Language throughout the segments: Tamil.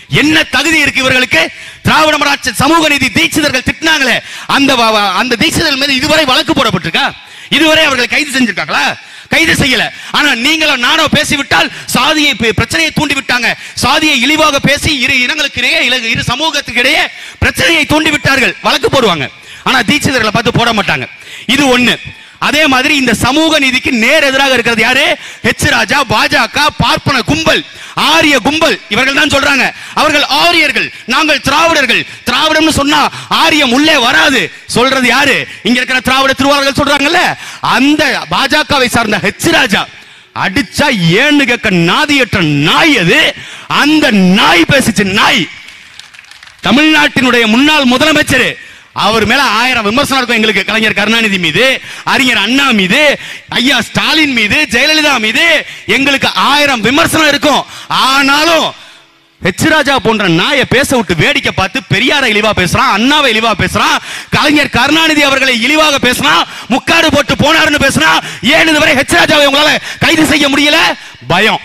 என்ன தகுதி இருக்கு இவர்களுக்கு திராவிட மராட்சி சமூக நீதி தீட்சிதர்கள் திட்டினாங்களே அந்த வ- வ- அந்த தீட்சிதர்கள் மீது இதுவரை வழக்கு போடப்பட்டிருக்கா இதுவரை அவர்களை கைது செஞ்சிருக்காங்களா கைது செய்யல ஆனா நீங்களும் நானோ பேசிவிட்டால் சாதியை பி- பிரச்சனையை தூண்டி விட்டாங்க சாதியை இழிவாக பேசி இரு இனங்களுக்கு இடையே இல- இரு சமூகத்துக்கு இடையே பிரச்சனையை தூண்டி விட்டார்கள் வழக்கு போடுவாங்க ஆனா தீட்சிதர்களை பார்த்து போட மாட்டாங்க இது ஒண்ணு அதே மாதிரி இந்த சமூக நீதிக்கு நேர் எதிராக இருக்கிறது யாரு ஹெச் ராஜா பாஜக பார்ப்பன கும்பல் ஆரிய கும்பல் இவர்கள் தான் சொல்றாங்க அவர்கள் ஆரியர்கள் நாங்கள் திராவிடர்கள் திராவிடம்னு சொன்னா ஆரியம் உள்ளே வராது சொல்றது யாரு இங்க இருக்கிற திராவிட திருவாளர்கள் சொல்றாங்கல்ல அந்த பாஜகவை சார்ந்த ஹெச் ராஜா அடிச்சா ஏன்னு கேட்க நாதியற்ற நாய் அது அந்த நாய் பேசிச்சு நாய் தமிழ்நாட்டினுடைய முன்னாள் முதலமைச்சர் அவர் மேல ஆயிரம் விமர்சனம் இருக்கும் எங்களுக்கு கலைஞர் கருணாநிதி மீது அறிஞர் அண்ணா மீது ஐயா ஸ்டாலின் மீது ஜெயலலிதா மீது எங்களுக்கு ஆயிரம் விமர்சனம் இருக்கும் ஆனாலும் ஹெச் ராஜா போன்ற நாயை பேச விட்டு வேடிக்கை பார்த்து பெரியாரை இழிவா பேசுறான் அண்ணாவை இழிவா பேசுறான் கலைஞர் கருணாநிதி அவர்களை இழிவாக பேசுறான் முக்காடு போட்டு போனாருன்னு பேசுறான் ஏன் இதுவரை ஹெச் ராஜாவை உங்களால கைது செய்ய முடியல பயம்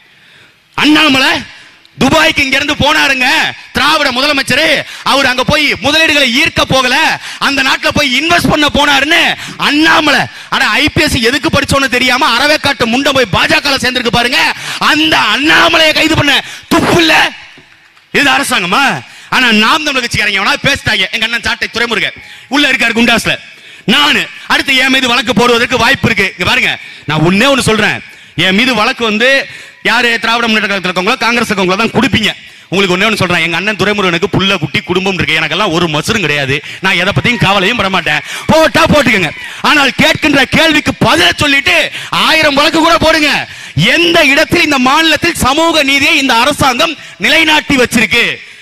அண்ணாமலை துபாய்க்கு இங்க இருந்து போனாருங்க திராவிட முதலமைச்சர் அவர் அங்க போய் முதலீடுகளை ஈர்க்க போகல அந்த நாட்டுல போய் இன்வெஸ்ட் பண்ண போனாருன்னு அண்ணாமலை ஆனா ஐபிஎஸ் எதுக்கு படிச்சோன்னு தெரியாம அறவேக்காட்டு முண்டை போய் பாஜக சேர்ந்திருக்கு பாருங்க அந்த அண்ணாமலையை கைது பண்ண துப்பு இல்ல இது அரசாங்கமா ஆனா நாம் தமிழ் கட்சிக்காரங்க எவனா பேசிட்டாங்க எங்க அண்ணன் சாட்டை துறைமுருகன் உள்ள இருக்காரு குண்டாஸ்ல நானு அடுத்து என் மீது வழக்கு போடுவதற்கு வாய்ப்பு இருக்கு இங்க பாருங்க நான் ஒண்ணே ஒண்ணு சொல்றேன் என் மீது வழக்கு வந்து யாரு திராவிட முன்னேற்ற கழகத்தில் இருக்கவங்களோ காங்கிரஸ் இருக்கவங்களோ தான் கொடுப்பீங்க உங்களுக்கு ஒண்ணே ஒண்ணு சொல்றேன் எங்க அண்ணன் துரைமுருகனுக்கு புள்ள குட்டி குடும்பம் இருக்கு எனக்கெல்லாம் ஒரு மசுரும் கிடையாது நான் எதை பத்தியும் கவலையும் பட மாட்டேன் போட்டா போட்டுக்கங்க ஆனால் கேட்கின்ற கேள்விக்கு பதில சொல்லிட்டு ஆயிரம் வழக்கு கூட போடுங்க எந்த இடத்தில் இந்த மாநிலத்தில் சமூக நீதியை இந்த அரசாங்கம் நிலைநாட்டி வச்சிருக்கு